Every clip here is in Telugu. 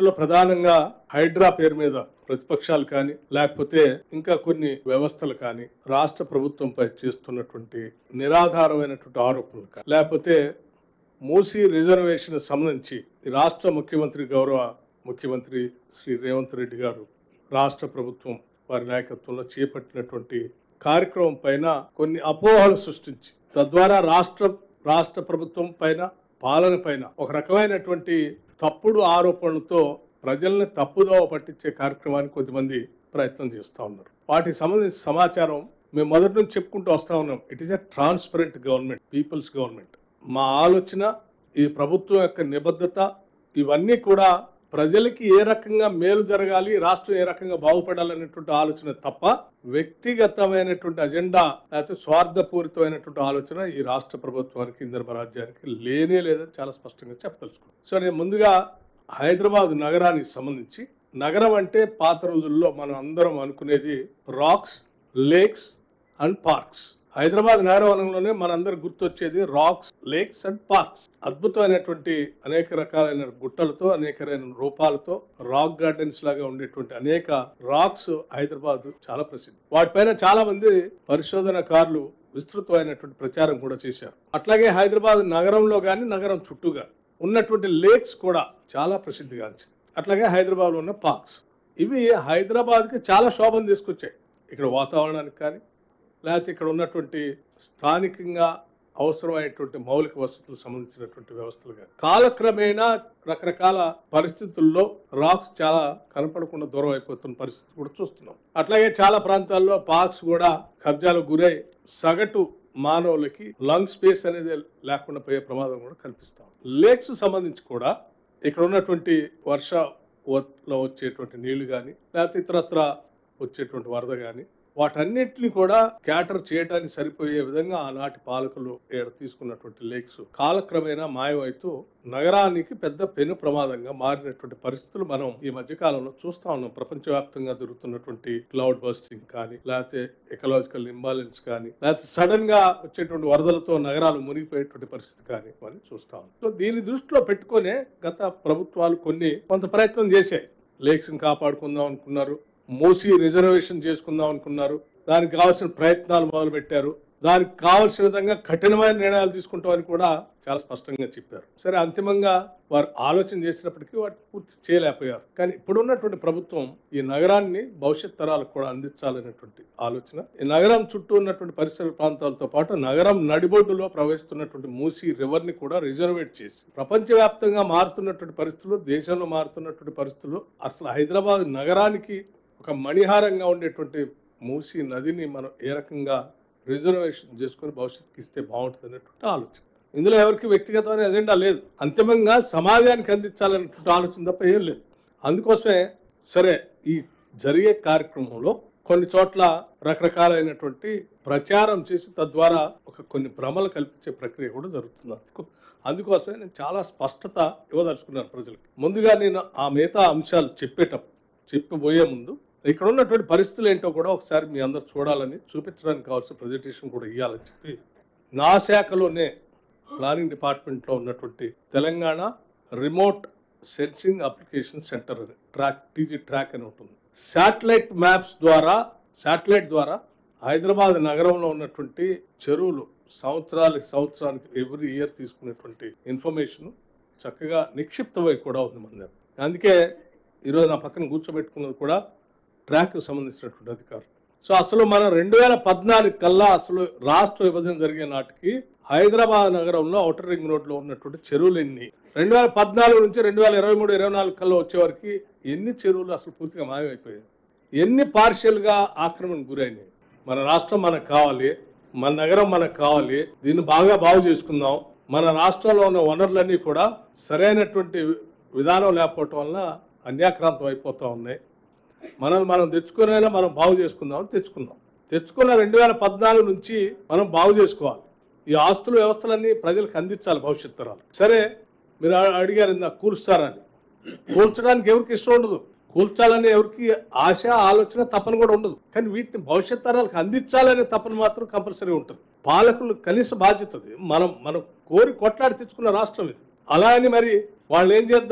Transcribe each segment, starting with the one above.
వీటిలో ప్రధానంగా హైడ్రా పేరు మీద ప్రతిపక్షాలు కానీ లేకపోతే ఇంకా కొన్ని వ్యవస్థలు కానీ రాష్ట్ర ప్రభుత్వంపై చేస్తున్నటువంటి నిరాధారమైనటువంటి ఆరోపణలు కానీ లేకపోతే మూసీ రిజర్వేషన్ సంబంధించి ఈ రాష్ట్ర ముఖ్యమంత్రి గౌరవ ముఖ్యమంత్రి శ్రీ రేవంత్ రెడ్డి గారు రాష్ట్ర ప్రభుత్వం వారి నాయకత్వంలో చేపట్టినటువంటి కార్యక్రమం పైన కొన్ని అపోహలు సృష్టించి తద్వారా రాష్ట్ర రాష్ట్ర ప్రభుత్వం పైన పాలన పైన ఒక రకమైనటువంటి తప్పుడు ఆరోపణలతో ప్రజల్ని తప్పుదోవ పట్టించే కార్యక్రమానికి కొద్దిమంది ప్రయత్నం చేస్తూ ఉన్నారు వాటికి సంబంధించిన సమాచారం మేము మొదటి నుంచి చెప్పుకుంటూ వస్తా ఉన్నాం it is a transparent government people's government మా ఆలోచన ఈ ప్రభుత్వం యొక్క నిబద్ధత ఇవన్నీ కూడా ప్రజలకి ఏ రకంగా మేలు జరగాలి రాష్ట్రం ఏ రకంగా బాగుపడాలనేటువంటి ఆలోచన తప్ప వ్యక్తిగతమైనటువంటి అజెండా లేకపోతే స్వార్థపూరితమైనటువంటి ఆలోచన ఈ రాష్ట్ర ప్రభుత్వానికి ఇంధన రాజ్యానికి లేనే లేదని చాలా స్పష్టంగా చెప్పదలుచుకున్నాను సో నేను ముందుగా హైదరాబాద్ నగరానికి సంబంధించి నగరం అంటే పాత రోజుల్లో మనం అందరం అనుకునేది rocks lakes and parks Hyderabad నగరవనంలోనే మనందరికి గుర్తొచ్చేది రాక్స్ లేక్స్ అండ్ పార్క్స్ అద్భుతమైనటువంటి అనేక రకాలైన గుట్టలతో అనేకమైన రూపాలతో రాక్ గార్డెన్స్ లాగా ఉండేటువంటి అనేక రాక్స్ హైదరాబాద్ చాలా ప్రసిద్ధి వాటిపైన చాలా మంది పరిశోధనకారులు విస్తృతమైనటువంటి ప్రచారం కూడా చేశారు అట్లాగే హైదరాబాద్ నగరంలో కానీ నగరం చుట్టూగా ఉన్నటువంటి లేక్స్ కూడా చాలా ప్రసిద్ధిగాంచింది అట్లాగే హైదరాబాద్లో ఉన్న పార్క్స్ ఇవి హైదరాబాద్కి చాలా శోభను తీసుకొచ్చాయి ఇక్కడ వాతావరణానికి కానీ లేకపోతే ఇక్కడ ఉన్నటువంటి స్థానికంగా అవసరమైనటువంటి మౌలిక వసతులకు సంబంధించినటువంటి వ్యవస్థలు కానీ కాలక్రమేణా రకరకాల పరిస్థితుల్లో రాక్స్ చాలా కనపడకుండా దూరం అయిపోతున్న పరిస్థితి కూడా చూస్తున్నాం అట్లాగే చాలా ప్రాంతాల్లో పార్క్స్ కూడా కబ్జాలకు గురై సగటు మానవులకి లంగ్ స్పేస్ అనేది లేకుండా పోయే ప్రమాదం కూడా కనిపిస్తాం లేక్స్ సంబంధించి కూడా ఇక్కడ ఉన్నటువంటి వర్ష లో వచ్చేటువంటి నీళ్లు కానీ లేకపోతే ఇతరత్ర వచ్చేటువంటి వరద కానీ వాటన్నిటిని కూడా క్యాటర్ చేయడానికి సరిపోయే విధంగా ఆనాటి పాలకులు ఈడ తీసుకున్నటువంటి లేక్స్ కాలక్రమేణా మాయమవుతూ నగరానికి పెద్ద పెను ప్రమాదంగా మారినటువంటి పరిస్థితులు మనం ఈ మధ్య కాలంలో చూస్తా ఉన్నాం ప్రపంచవ్యాప్తంగా జరుగుతున్నటువంటి క్లౌడ్ బస్టింగ్ కానీ లేకపోతే ఎకలాజికల్ ఇంబాలెన్స్ కానీ లేకపోతే సడన్ గా వచ్చేటువంటి వరదలతో నగరాలు మునిగిపోయేటువంటి పరిస్థితి కానీ మనం చూస్తా ఉన్నాం సో దీన్ని దృష్టిలో పెట్టుకునే గత ప్రభుత్వాలు కొన్ని కొంత ప్రయత్నం చేశాయి లేక్స్ కాపాడుకుందాం అనుకున్నారు మూసి రిజర్వేషన్ చేసుకుందాం అనుకున్నారు దానికి కావాల్సిన ప్రయత్నాలు మొదలు పెట్టారు దానికి కావాల్సిన విధంగా కఠినమైన నిర్ణయాలు తీసుకుంటామని కూడా చాలా స్పష్టంగా చెప్పారు సరే అంతిమంగా వారు ఆలోచన చేసినప్పటికీ వాటిని పూర్తి చేయలేకపోయారు కానీ ఇప్పుడున్నటువంటి ప్రభుత్వం ఈ నగరాన్ని భవిష్యత్ తరాలకు కూడా అందించాలనేటువంటి ఆలోచన ఈ నగరం చుట్టూ ఉన్నటువంటి పరిసర ప్రాంతాలతో పాటు నగరం నడిబొడ్డులో ప్రవహిస్తున్నటువంటి మూసీ రివర్ని కూడా రిజర్వేట్ చేసి ప్రపంచవ్యాప్తంగా మారుతున్నటువంటి పరిస్థితులు దేశంలో మారుతున్నటువంటి పరిస్థితులు అసలు హైదరాబాద్ నగరానికి ఒక మణిహారంగా ఉండేటువంటి మూసీ నదిని మనం ఏ రకంగా రిజర్వేషన్ చేసుకుని భవిష్యత్తుకి ఇస్తే బాగుంటుంది అనేటువంటి ఆలోచన ఇందులో ఎవరికి వ్యక్తిగతమైన ఎజెండా లేదు అంతిమంగా సమాజానికి అందించాలనేటువంటి ఆలోచన తప్ప ఏం లేదు అందుకోసమే సరే ఈ జరిగే కార్యక్రమంలో కొన్ని చోట్ల రకరకాలైనటువంటి ప్రచారం చేసి తద్వారా ఒక కొన్ని భ్రమలు కల్పించే ప్రక్రియ కూడా జరుగుతుంది అందుకు అందుకోసమే నేను చాలా స్పష్టత ఇవ్వదలుచుకున్నాను ప్రజలకు ముందుగా నేను ఆ మిగతా అంశాలు చెప్పేటప్పుడు చెప్పబోయే ముందు ఇక్కడ ఉన్నటువంటి పరిస్థితులు ఏంటో కూడా ఒకసారి మీ అందరు చూడాలని చూపించడానికి కావాల్సిన ప్రజెంటేషన్ కూడా ఇవ్వాలని చెప్పి నా శాఖలోనే ప్లానింగ్ డిపార్ట్మెంట్లో ఉన్నటువంటి Telangana remote sensing application centre అని ట్రాక్ టీజీ ట్రాక్ అని ఉంటుంది శాటిలైట్ మ్యాప్స్ ద్వారా శాటిలైట్ ద్వారా హైదరాబాద్ నగరంలో ఉన్నటువంటి చెరువులు సంవత్సరాలకి సంవత్సరానికి ఎవ్రీ ఇయర్ తీసుకునేటువంటి ఇన్ఫర్మేషన్ చక్కగా నిక్షిప్తమై కూడా ఉంది మన దగ్గర అందుకే ఈరోజు నా పక్కన కూర్చోబెట్టుకున్నది కూడా ట్రాక్ సంబంధించినటువంటి అధికారులు సో అసలు మనం రెండు వేల పద్నాలుగు కల్లా అసలు రాష్ట్ర విభజన జరిగే నాటికి హైదరాబాద్ నగరంలో ఔటర్ రింగ్ రోడ్లో ఉన్నటువంటి చెరువులు ఎన్ని రెండు వేల పద్నాలుగు నుంచి రెండు వేల ఇరవై మూడు ఇరవై నాలుగు కల్లా వచ్చేవరకు ఎన్ని చెరువులు అసలు పూర్తిగా మాయమైపోయాయి ఎన్ని పార్షియల్గా ఆక్రమణకు గురైనాయి మన రాష్ట్రం మనకు కావాలి మన నగరం మనకు కావాలి దీన్ని బాగా బాగు చేసుకుందాం మన రాష్ట్రంలో ఉన్న వనరులన్నీ కూడా సరైనటువంటి విధానం లేకపోవటం వల్ల అన్యాక్రాంతం అయిపోతూ ఉన్నాయి మనం మనం తెచ్చుకునేలా మనం బాగు చేసుకుందాం తెచ్చుకుందాం తెచ్చుకున్న రెండు వేల పద్నాలుగు నుంచి మనం బాగు చేసుకోవాలి ఈ ఆస్తుల వ్యవస్థలన్నీ ప్రజలకు అందించాలి భవిష్యత్ తరాలు సరే మీరు అ- అడిగారు ఇందా కూల్స్తారని కూల్చడానికి ఎవరికి ఇష్టం ఉండదు కూల్చాలని ఎవరికి ఆశ ఆలోచన తపన కూడా ఉండదు కానీ వీటిని భవిష్యత్ తరాలకు అందించాలనే తపన మాత్రం కంపల్సరీ ఉంటుంది పాలకులు కనీస బాధ్యత అది. మనం మనం కోరి కొట్లాడి తెచ్చుకున్న రాష్ట్రం ఇది అలా అని మరి వాళ్ళు ఏం చేద్దాం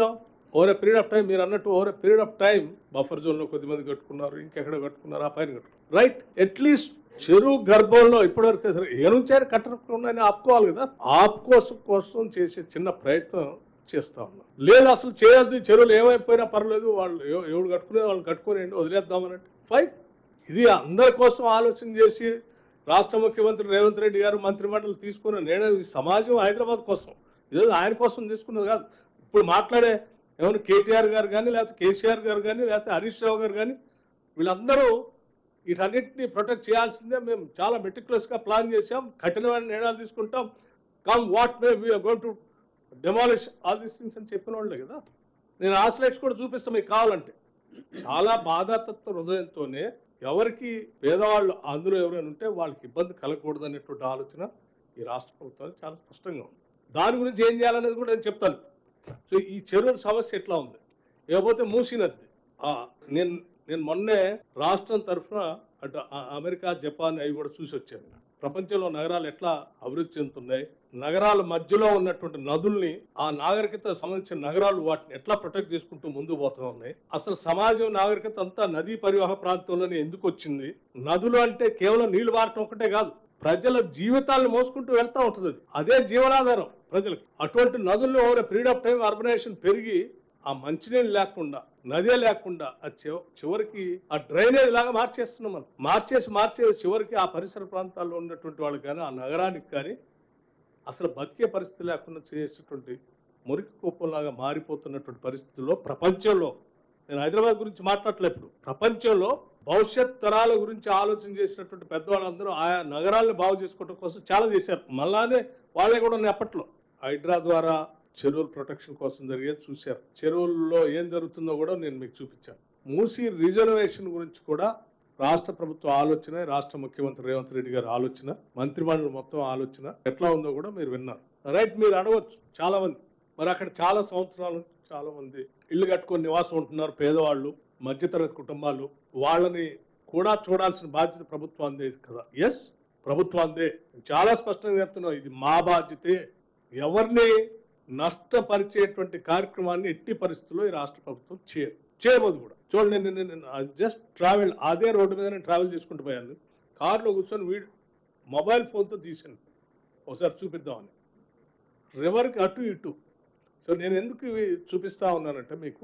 over a period of time మీరు అన్నట్టు over a period of time buffer జోన్లో కొద్దిమంది కట్టుకున్నారు ఇంకెక్కడ కట్టుకున్నారు ఆ పైన కట్టుకున్నారు రైట్ అట్లీస్ట్ చెరువు గర్భంలో ఇప్పటివరకు సరే ఏ నుంచారు కట్టకుండా ఆపుకోవాలి కదా ఆపుకోసం కోసం చేసే చిన్న ప్రయత్నం చేస్తా ఉన్నాం లేదు అసలు చేయొద్దు ఈ చెరువులు ఏమైపోయినా పర్లేదు వాళ్ళు ఎవ- ఎవడు కట్టుకునే వాళ్ళు కట్టుకునేయండి వదిలేద్దామనంటే ఫైన్ ఇది అందరి కోసం ఆలోచన చేసి రాష్ట్ర ముఖ్యమంత్రి రేవంత్ రెడ్డి గారు మంత్రిమండలి తీసుకున్న నిర్ణయం ఈ సమాజం హైదరాబాద్ కోసం ఇదే ఆయన కోసం తీసుకున్నది కాదు ఇప్పుడు మాట్లాడే ఎవరు కేటీఆర్ గారు కానీ లేకపోతే కేసీఆర్ గారు కానీ లేకపోతే హరీష్ రావు గారు కానీ వీళ్ళందరూ వీటన్నిటిని ప్రొటెక్ట్ చేయాల్సిందే మేము చాలా మెటిక్యులస్గా ప్లాన్ చేసాం కఠినమైన నిర్ణయాలు తీసుకుంటాం come what may we're going to demolish all these things అని చెప్పిన వాళ్ళే కదా నేను ఆ స్లైడ్స్ కూడా చూపిస్తాను మీకు కావాలంటే చాలా బాధాతత్వ హృదయంతోనే ఎవరికి పేదవాళ్ళు అందులో ఎవరైనా ఉంటే వాళ్ళకి ఇబ్బంది కలగకూడదు అనేటువంటి ఆలోచన ఈ రాష్ట్ర ప్రభుత్వానికి చాలా స్పష్టంగా ఉంది దాని గురించి ఏం చేయాలనేది కూడా నేను చెప్తాను సో ఈ చెరువుల సమస్య ఎట్లా ఉంది లేకపోతే మూసినది నేను నేను మొన్నే రాష్ట్రం తరఫున అటు ఆ- అమెరికా జపాన్ అవి కూడా చూసి వచ్చాను ప్రపంచంలో నగరాలు ఎట్లా అభివృద్ధి చెందుతున్నాయి నగరాల మధ్యలో ఉన్నటువంటి నదుల్ని ఆ నాగరికత సంబంధించిన నగరాలు వాటిని ఎట్లా ప్రొటెక్ట్ చేసుకుంటూ ముందుకు పోతూ ఉన్నాయి అసలు సమాజం నాగరికత అంతా నదీ పరివాహ ప్రాంతంలోనే ఎందుకు వచ్చింది నదులు అంటే కేవలం నీళ్లు పారటం ఒకటే కాదు ప్రజల జీవితాలను మోసుకుంటూ వెళ్తా ఉంటుంది అది అదే జీవనాధారం ప్రజలకు అటువంటి నదుల్లో over period of time urbanisation పెరిగి ఆ మంచినీళ్ళు లేకుండా నదే లేకుండా ఆ చివ- చివరికి ఆ డ్రైనేజ్ లాగా మార్చేస్తున్నాం మనం మార్చేసి మార్చేసి చివరికి ఆ పరిసర ప్రాంతాల్లో ఉన్నటువంటి వాళ్ళకి కానీ ఆ నగరానికి కానీ అసలు బతికే పరిస్థితి లేకుండా చేసేటువంటి మురికి కుప్పంలాగా మారిపోతున్నటువంటి పరిస్థితుల్లో ప్రపంచంలో నేను హైదరాబాద్ గురించి మాట్లాడలేదు ఇప్పుడు ప్రపంచంలో భవిష్యత్ తరాల గురించి ఆలోచన చేసినటువంటి పెద్దవాళ్ళందరూ ఆయా నగరాలను బాగు చేసుకోవడం కోసం చాలా చేశారు మళ్ళానే వాళ్ళే కూడా ఉన్నాయి అప్పట్లో హైడ్రా ద్వారా చెరువుల ప్రొటెక్షన్ కోసం జరిగేది చూశారు చెరువుల్లో ఏం జరుగుతుందో కూడా నేను మీకు చూపించాను మూసీ రిజర్వేషన్ గురించి కూడా రాష్ట్ర ప్రభుత్వ ఆలోచన రాష్ట్ర ముఖ్యమంత్రి రేవంత్ రెడ్డి గారి ఆలోచన మంత్రిమండలి మొత్తం ఆలోచన ఎట్లా ఉందో కూడా మీరు విన్నారు రైట్ మీరు అడగవచ్చు చాలా మంది మరి అక్కడ చాలా సంవత్సరాల నుంచి చాలా మంది ఇల్లు కట్టుకొని నివాసం ఉంటున్నారు పేదవాళ్ళు మధ్యతరగతి కుటుంబాలు వాళ్ళని కూడా చూడాల్సిన బాధ్యత ప్రభుత్వాందే కదా ఎస్ ప్రభుత్వాందే చాలా స్పష్టంగా చెప్తున్నాం ఇది మా బాధ్యతే ఎవరిని నష్టపరిచేటువంటి కార్యక్రమాన్ని ఎట్టి పరిస్థితుల్లో ఈ రాష్ట్ర ప్రభుత్వం చేయదు చేయబోదు కూడా చూడండి నేను నేను జస్ట్ ట్రావెల్ అదే రోడ్డు మీద నేను ట్రావెల్ చేసుకుంటూ పోయాను కారులో కూర్చొని వీడు మొబైల్ ఫోన్తో తీసాను ఒకసారి చూపిద్దామని రివర్కి అటు ఇటు సో నేను ఎందుకు ఇవి చూపిస్తా ఉన్నానంటే మీకు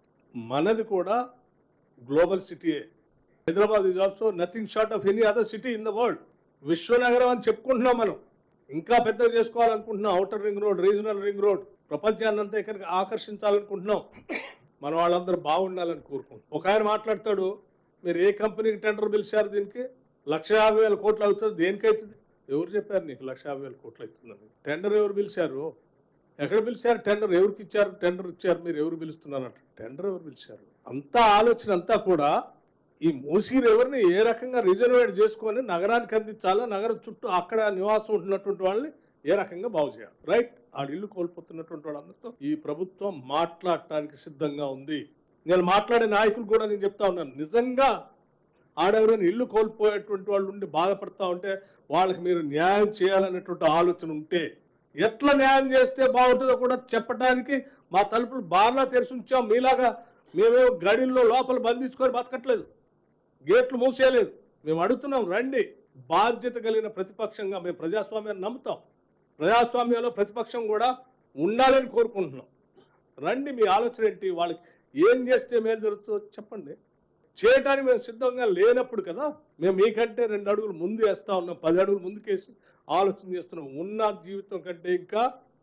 మనది కూడా గ్లోబల్ సిటీయే Hyderabad is also nothing short of any other city in the world విశ్వనగరం అని చెప్పుకుంటున్నాం మనం ఇంకా పెద్దగా చేసుకోవాలనుకుంటున్నాం outer ring road regional ring road ప్రపంచాన్ని అంతా ఇక్కడికి ఆకర్షించాలనుకుంటున్నాం మన వాళ్ళందరూ బాగుండాలని కోరుకుంటున్నాం ఒక ఆయన మాట్లాడతాడు మీరు ఏ కంపెనీకి టెండర్ పిలిచారు దీనికి లక్ష యాభై వేల కోట్లు అవుతుంది దేనికైతుంది ఎవరు చెప్పారు నీకు లక్ష యాభై వేల కోట్లు అవుతుందని టెండర్ ఎవరు పిలిచారు ఎక్కడ పిలిచారు టెండర్ ఎవరికి ఇచ్చారు టెండర్ ఇచ్చారు మీరు ఎవరు పిలుస్తున్నారంట టెండర్ ఎవరు పిలిచారు అంతా ఆలోచన అంతా కూడా ఈ మూసీ రివర్ని ఏ రకంగా రిజర్వేట్ చేసుకొని నగరానికి అందించాలో నగరం చుట్టూ అక్కడ నివాసం ఉంటున్నటువంటి వాళ్ళని ఏ రకంగా బాగు చేయాలి రైట్ ఆ ఇల్లు కోల్పోతున్నటువంటి వాళ్ళందరితో ఈ ప్రభుత్వం మాట్లాడటానికి సిద్ధంగా ఉంది నేను మాట్లాడే నాయకులు కూడా నేను చెప్తా ఉన్నాను నిజంగా ఆడెవరైనా ఇల్లు కోల్పోయేటువంటి వాళ్ళు ఉండి బాధపడతా ఉంటే వాళ్ళకి మీరు న్యాయం చేయాలనేటువంటి ఆలోచన ఉంటే ఎట్లా న్యాయం చేస్తే బాగుంటుందో కూడా చెప్పడానికి మా తలుపులు బార్లా తెరిచి ఉంచాం మీలాగా మేమేమో గడిల్లో లోపల బంధించుకొని బతకట్లేదు గేట్లు మూసేయలేదు మేము అడుగుతున్నాం రండి బాధ్యత కలిగిన ప్రతిపక్షంగా మేము ప్రజాస్వామ్యాన్ని నమ్ముతాం ప్రజాస్వామ్యంలో ప్రతిపక్షం కూడా ఉండాలని కోరుకుంటున్నాం రండి మీ ఆలోచన ఏంటి వాళ్ళకి ఏం చేస్తే మేలు జరుగుతుందో చెప్పండి చేయటానికి మేము సిద్ధంగా లేనప్పుడు కదా మేము మీకంటే రెండు అడుగులు ముందు వేస్తా ఉన్నాం పది అడుగులు ముందుకేసి ఆలోచన చేస్తున్నాం ఉన్న జీవితం కంటే ఇంకా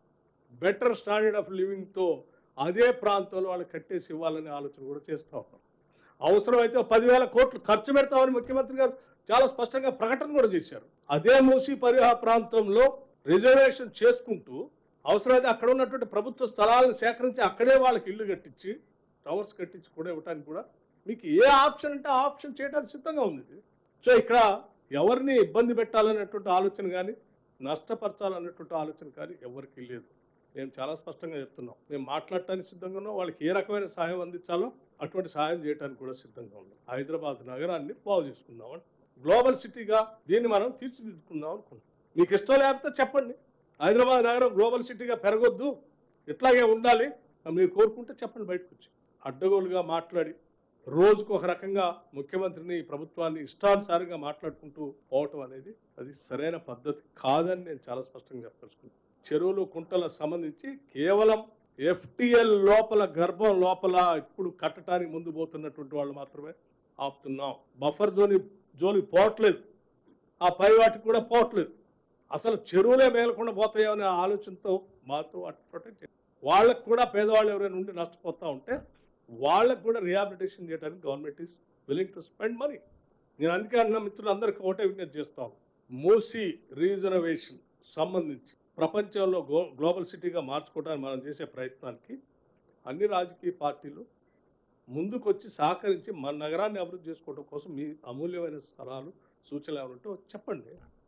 బెటర్ స్టాండర్డ్ ఆఫ్ లివింగ్తో అదే ప్రాంతంలో వాళ్ళకి కట్టేసి ఇవ్వాలనే ఆలోచన కూడా చేస్తూ ఉన్నాం అవసరమైతే ఒక పదివేల కోట్లు ఖర్చు పెడతామని ముఖ్యమంత్రి గారు చాలా స్పష్టంగా ప్రకటన కూడా చేశారు అదే మూసి పరివాహ ప్రాంతంలో రిజర్వేషన్ చేసుకుంటూ అవసరమైతే అక్కడ ఉన్నటువంటి ప్రభుత్వ స్థలాలను సేకరించి అక్కడే వాళ్ళకి ఇల్లు కట్టించి టవర్స్ కట్టించి కూడా ఇవ్వడానికి కూడా మీకు ఏ ఆప్షన్ అంటే ఆ ఆప్షన్ చేయడానికి సిద్ధంగా ఉంది ఇది సో ఇక్కడ ఎవరిని ఇబ్బంది పెట్టాలనేటువంటి ఆలోచన కానీ నష్టపరచాలనేటువంటి ఆలోచన కానీ ఎవరికి లేదు మేము చాలా స్పష్టంగా చెప్తున్నాం మేము మాట్లాడటానికి సిద్ధంగా ఉన్నాం వాళ్ళకి ఏ రకమైన సహాయం అందించాలో అటువంటి సహాయం చేయడానికి కూడా సిద్ధంగా ఉన్నాం హైదరాబాద్ నగరాన్ని బాగు చేసుకుందాం అని గ్లోబల్ సిటీగా దీన్ని మనం తీర్చిదిద్దుకుందాం అనుకున్నాం మీకు ఇష్టం లేకపోతే చెప్పండి హైదరాబాద్ నగరం గ్లోబల్ సిటీగా పెరగొద్దు ఇట్లాగే ఉండాలి మీరు కోరుకుంటే చెప్పండి బయటకు వచ్చి అడ్డగోలుగా మాట్లాడి రోజుకు ఒక రకంగా ముఖ్యమంత్రిని ప్రభుత్వాన్ని ఇష్టానుసారంగా మాట్లాడుకుంటూ పోవటం అనేది అది సరైన పద్ధతి కాదని నేను చాలా స్పష్టంగా చెప్పదలుచుకున్నాను చెరువులు కుంటల సంబంధించి కేవలం ఎఫ్టిఎల్ లోపల గర్భం లోపల ఇప్పుడు కట్టడానికి ముందు పోతున్నటువంటి వాళ్ళు మాత్రమే ఆపుతున్నాం బఫర్ జోని జోలి పోవట్లేదు ఆ పై వాటికి కూడా పోవట్లేదు అసలు చెరువులే మేలకుండా పోతాయనే ఆలోచనతో మాతో అటు ప్రొటెక్ట్ చేయాలి. వాళ్ళకు కూడా పేదవాళ్ళు ఎవరైనా ఉండి నష్టపోతూ ఉంటే వాళ్ళకు కూడా రిహాబిలిటేషన్ చేయడానికి government is willing to spend money నేను అందుకే అన్న మిత్రులందరికీ ఒకటే విజ్ఞప్తి చేస్తాను మూసి రీజర్వేషన్ సంబంధించి ప్రపంచంలో గ్లో గ్లోబల్ సిటీగా మార్చుకోవడానికి మనం చేసే ప్రయత్నానికి అన్ని రాజకీయ పార్టీలు ముందుకు వచ్చి సహకరించి మన నగరాన్ని అభివృద్ధి చేసుకోవడం కోసం మీ అమూల్యమైన సలహాలు సూచనలు ఏమైనా ఉంటే చెప్పండి